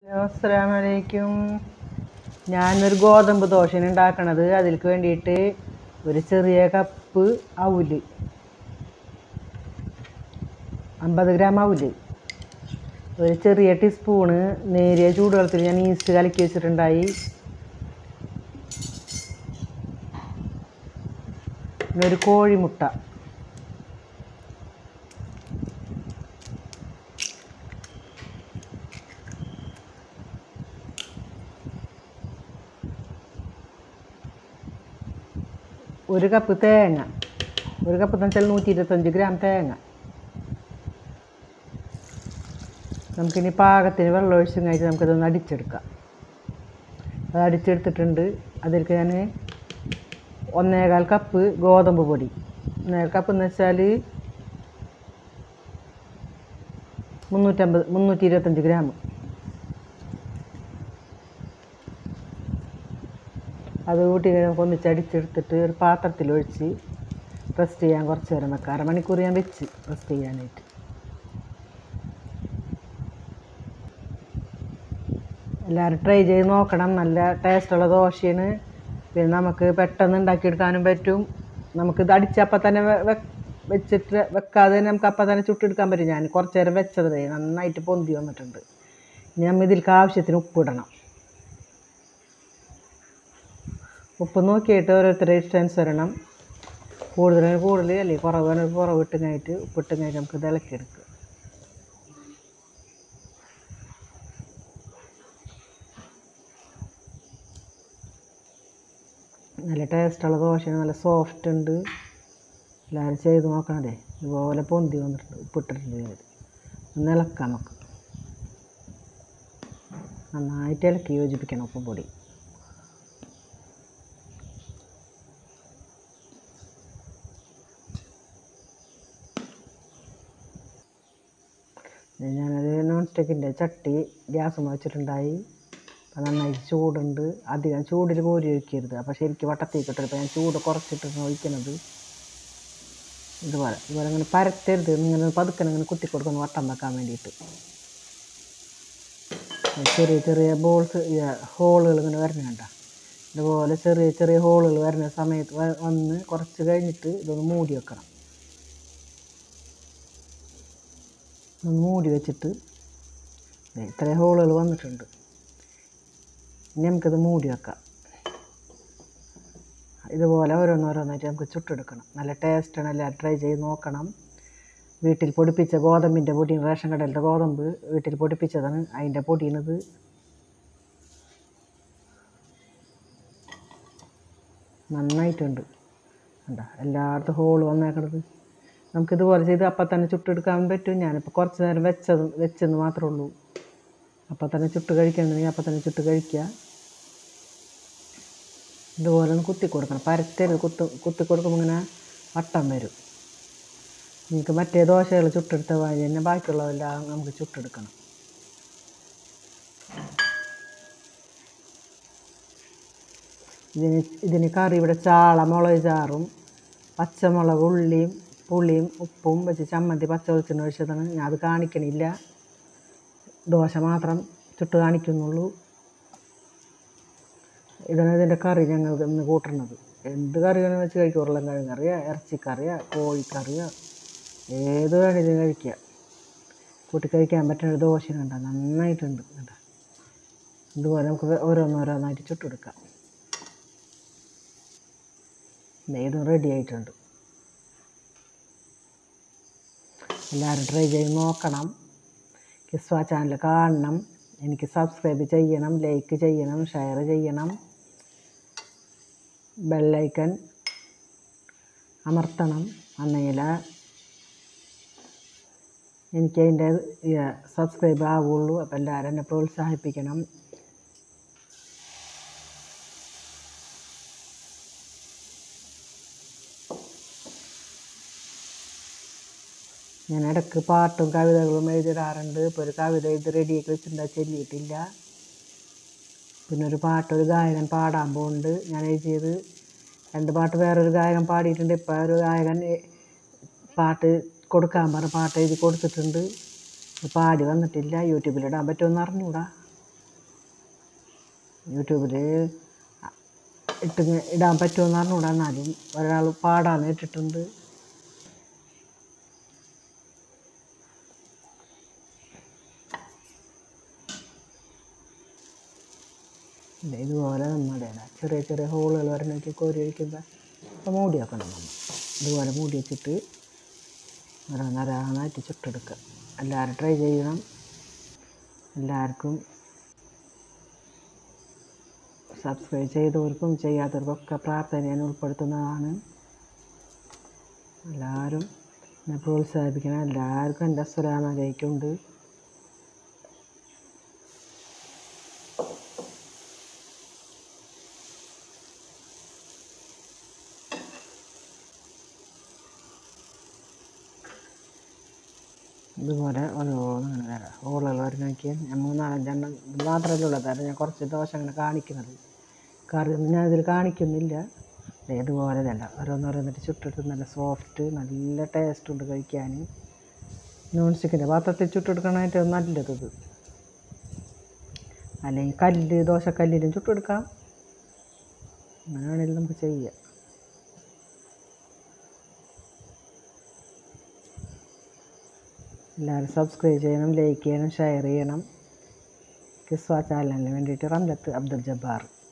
അസ്സലാമലൈക്കും ഞാനൊരു ഗോതമ്പ് ദോശയാണ് ഉണ്ടാക്കണത് അതിലേക്ക് വേണ്ടിയിട്ട് ഒരു ചെറിയ കപ്പ് അവല് അമ്പത് ഗ്രാം അവല് ഒരു ചെറിയ ടീസ്പൂണ് നേരിയ ചൂടുവെള്ളത്തിൽ ഞാൻ ഈസ്റ്റ് കലക്കി വെച്ചിട്ടുണ്ടായി പിന്നെ ഒരു കോഴിമുട്ട ഒരു കപ്പ് തേങ്ങ ഒരു കപ്പ് എന്ന് വെച്ചാൽ നൂറ്റി ഇരുപത്തഞ്ച് ഗ്രാം തേങ്ങ നമുക്കിനി പാകത്തിന് വെള്ളം ഒഴിച്ചും കഴിഞ്ഞ് നമുക്കിതൊന്ന് അടിച്ചെടുക്കാം അത് അടിച്ചെടുത്തിട്ടുണ്ട് അതിലേക്ക് ഞാൻ ഒന്നേകാൽ കപ്പ് ഗോതമ്പ് പൊടി ഒന്നേകാൽ കപ്പ് എന്ന് വെച്ചാൽ മുന്നൂറ്റമ്പത് മുന്നൂറ്റി ഇരുപത്തഞ്ച് ഗ്രാം അത് കൂട്ടി നമുക്ക് ഒന്നിച്ച് അടിച്ചെടുത്തിട്ട് ഒരു പാത്രത്തിൽ ഒഴിച്ച് റെസ്റ്റ് ചെയ്യാൻ കുറച്ച് നേരം വെക്കാം അരമണിക്കൂർ ഞാൻ വെച്ച് റെസ്റ്റ് ചെയ്യാനായിട്ട് എല്ലാവരും ട്രൈ ചെയ്ത് നോക്കണം നല്ല ടേസ്റ്റുള്ള ദോശയാണ് പിന്നെ നമുക്ക് പെട്ടെന്ന് ഉണ്ടാക്കിയെടുക്കാനും പറ്റും നമുക്കിത് അടിച്ചപ്പം തന്നെ വെ- വെ- വെച്ചിട്ട് വെക്കാതെ തന്നെ നമുക്ക് അപ്പം തന്നെ ചുട്ടെടുക്കാൻ പറ്റും ഞാൻ കുറച്ച് നേരം വെച്ചതേ നന്നായിട്ട് പൊന്തി വന്നിട്ടുണ്ട് ഇനി നമ്മൾ ഇതിലേക്ക് ആവശ്യത്തിന് ഉപ്പിടണം ഉപ്പ് നോക്കിയിട്ട് ഓരോരുത്തരുടെ ഇഷ്ടാനുസരണം കൂടുതൽ കൂടുതൽ അല്ലെങ്കിൽ കുറവ് വേണമെങ്കിൽ കുറവ് ഇട്ട് കഴിഞ്ഞിട്ട് ഉപ്പിട്ട് കഴിഞ്ഞിട്ട് നമുക്ക് ഇത് ഇളക്കിയെടുക്കുക നല്ല ടേസ്റ്റുള്ള ദോശയാണ് നല്ല സോഫ്റ്റ് ഉണ്ട് എല്ലാവരും ചെയ്ത് നോക്കണതേ ഇതുപോലെ പൊന്തി വന്നിട്ടുണ്ട് ഉപ്പിട്ടിട്ടുണ്ട് ഇതിൽ ഒന്ന് ഇളക്കാം നമുക്ക് നന്നായിട്ട് ഇളക്കി യോജിപ്പിക്കണം ഉപ്പ് പൊടി ഞാനത് നോൺ സ്റ്റിക്കിൻ്റെ ചട്ടി ഗ്യാസ് വെച്ചിട്ടുണ്ടായി അപ്പം നന്നായിട്ട് ചൂടുണ്ട് അധികം ചൂടിൽ കോരി ഒഴിക്കരുത് അപ്പോൾ ശരിക്കും വട്ടത്തിൽ കിട്ടും ഇപ്പോൾ ഞാൻ ചൂട് കുറച്ചിട്ടാണ് ഒഴിക്കുന്നത് ഇതുപോലെ ഇതുപോലെ ഇങ്ങനെ പരത്തരുത് ഇങ്ങനെ പതുക്കനെ ഇങ്ങനെ കുത്തി കൊടുക്കുന്നു വട്ടം വെക്കാൻ വേണ്ടിയിട്ട് ചെറിയ ചെറിയ ബോൾസ് ഹോളുകൾ ഇങ്ങനെ വരുന്നുണ്ട ഇതുപോലെ ചെറിയ ചെറിയ ഹോളുകൾ വരുന്ന സമയത്ത് വ- വന്ന് കുറച്ച് കഴിഞ്ഞിട്ട് ഇതൊന്ന് മൂടി വെക്കണം ഒന്ന് മൂടി വെച്ചിട്ട് ദേ ഇത്രയും ഹോളുകൾ വന്നിട്ടുണ്ട് ഇനി നമുക്കിത് മൂടി വെക്കാം ഇതുപോലെ ഓരോന്നോരോന്നായിട്ട് നമുക്ക് ചുട്ടെടുക്കണം നല്ല ടേസ്റ്റാണ് എല്ലാവരും ട്രൈ ചെയ്ത് നോക്കണം വീട്ടിൽ പൊടിപ്പിച്ച ഗോതമ്പിൻ്റെ പൊടി റേഷൻ കടയിലത്തെ ഗോതമ്പ് വീട്ടിൽ പൊടിപ്പിച്ചതാണ് അതിൻ്റെ പൊടിയാണിത് നന്നായിട്ടുണ്ട് കണ്ട എല്ലായിടത്തും ഹോൾ വന്നേക്കണത് നമുക്കിതുപോലെ ചെയ്ത് അപ്പം തന്നെ ചുട്ടെടുക്കാൻ പറ്റും ഞാനിപ്പോൾ കുറച്ച് നേരം വെച്ചത് വെച്ചെന്ന് മാത്രമേ ഉള്ളൂ അപ്പം തന്നെ ചുട്ട് കഴിക്കണമെന്നുണ്ടെങ്കിൽ അപ്പം തന്നെ ചുട്ട് കഴിക്കുക ഇതുപോലെ ഒന്ന് കുത്തി കൊടുക്കണം പരത്തരുത് കുത്ത് കുത്തി കൊടുക്കുമ്പോൾ ഇങ്ങനെ വട്ടം വരും നിങ്ങൾക്ക് മറ്റേ ദോശകൾ ചുട്ടെടുത്ത വഴി തന്നെ ബാക്കിയുള്ളതെല്ലാം നമുക്ക് ചുട്ടെടുക്കണം ഇതിന് ഇതിന് കറി ഇവിടെ ചാള മുളക് ചാറും പച്ചമുളക് ഉള്ളിയും പുളിയും ഉപ്പും വെച്ച് ചമ്മന്തി പച്ച വെളിച്ചെണ്ണ ഒഴിച്ചതാണ് ഞാൻ അത് കാണിക്കണില്ല ദോശ മാത്രം ചുട്ട് കാണിക്കുന്നുള്ളൂ ഇതാണ് ഇതിൻ്റെ കറി ഞങ്ങൾക്ക് ഇന്ന് കൂട്ടുന്നത് എന്ത് കറിയാണെന്ന് വെച്ച് കഴിക്കുക ഉരുളൻകിഴങ്ങ് കറിയോ ഇറച്ചിക്കറിയോ കോഴിക്കറിയോ ഏത് വേണമെങ്കിലും കഴിക്കുക കൂട്ടി കഴിക്കാൻ പറ്റുന്ന ഒരു ദോശ കണ്ട നന്നായിട്ടുണ്ട് കണ്ട ഇതുപോലെ നമുക്ക് ഓരോന്നോരോന്നായിട്ട് ചുട്ടെടുക്കാം ദേ ഇതും റെഡി ആയിട്ടുണ്ട് എല്ലാവരും ട്രൈ ചെയ്ത് നോക്കണം കിസ്വ ചാനൽ കാണണം എനിക്ക് സബ്സ്ക്രൈബ് ചെയ്യണം ലൈക്ക് ചെയ്യണം ഷെയർ ചെയ്യണം ബെല്ലൈക്കൺ അമർത്തണം അന്നേല എനിക്ക് അതിൻ്റെ സബ്സ്ക്രൈബ് ആവുള്ളൂ അപ്പോൾ എല്ലാവരും എന്നെ പ്രോത്സാഹിപ്പിക്കണം ഞാൻ ഇടയ്ക്ക് പാട്ടും കവിതകളും എഴുതിയിടാറുണ്ട് ഇപ്പോൾ ഒരു കവിത എഴുതി റെഡിയാക്കി വെച്ചിട്ടുണ്ട് ചൊല്ലിയിട്ടില്ല പിന്നെ ഒരു പാട്ട് ഒരു ഗായകൻ പാടാൻ പോകുന്നുണ്ട് ഞാൻ എഴുതിയത് രണ്ട് പാട്ട് വേറൊരു ഗായകൻ പാടിയിട്ടുണ്ട് ഇപ്പോൾ ഒരു ഗായകൻ എ- പാട്ട് കൊടുക്കാൻ പറഞ്ഞ പാട്ട് എഴുതി കൊടുത്തിട്ടുണ്ട് പാടി വന്നിട്ടില്ല യൂട്യൂബിലിടാൻ പറ്റുമെന്ന് അറിഞ്ഞൂടാ യൂട്യൂബിൽ ഇട്ട് ഇടാൻ പറ്റുമെന്ന് അറിഞ്ഞൂടാ എന്നാലും ഒരാൾ പാടാന്ന് ഇട്ടിട്ടുണ്ട് ഇല്ല, ഇതുപോലെ നമ്മുടെ ചെറിയ ചെറിയ ഹോളുകൾ വരണേക്ക് കോരി ഒഴിക്കുമ്പോൾ അപ്പോൾ മൂടി വെക്കണം നമ്മൾ ഇതുപോലെ മൂടി വെച്ചിട്ട് നരാനായിട്ട് ചുട്ടെടുക്കുക എല്ലാവരും ട്രൈ ചെയ്യണം എല്ലാവർക്കും സബ്സ്ക്രൈബ് ചെയ്തവർക്കും ചെയ്യാത്തവർക്കൊക്കെ പ്രാർത്ഥന ഞാൻ ഉൾപ്പെടുത്തുന്നതാണ് എല്ലാവരും എന്നെ പ്രോത്സാഹിപ്പിക്കണം എല്ലാവർക്കും എൻ്റെ അസ്സലാമലൈക്കുണ്ട് ഇതുപോലെ ഓരോന്നിങ്ങനെ തരാം ഹോളുകൾ വരുന്നൊക്കെ ഞാൻ മൂന്നാലഞ്ചെണ്ണം ഇത് മാത്രമല്ല ഉള്ളത് തരാം ഞാൻ കുറച്ച് ദോശ അങ്ങനെ കാണിക്കുന്നത് കറി ഒന്നും ഞാൻ ഇതിൽ കാണിക്കുന്നില്ല ദേ ഇതുപോലെ തന്നെ ഓരോന്നോരോന്നിട്ട് ചുട്ടെടുത്ത് നല്ല സോഫ്റ്റ് നല്ല ടേസ്റ്റ് ഉണ്ട് കഴിക്കാൻ നോൺ സ്റ്റിക്കിൻ്റെ പാത്രത്തിൽ ചുട്ടെടുക്കണമായിട്ട് നല്ലത് ഇത് അല്ലെങ്കിൽ കല്ല് ദോശക്കല്ലിലും ചുട്ടെടുക്കാം അങ്ങനെ വേണമെങ്കിലും നമുക്ക് ചെയ്യാം എല്ലാവരും സബ്സ്ക്രൈബ് ചെയ്യണം ലൈക്ക് ചെയ്യണം ഷെയർ ചെയ്യണം കിസ്വ ചാനലിന് വേണ്ടിയിട്ട് റംലത്ത് അബ്ദുൽ ജബ്ബാർ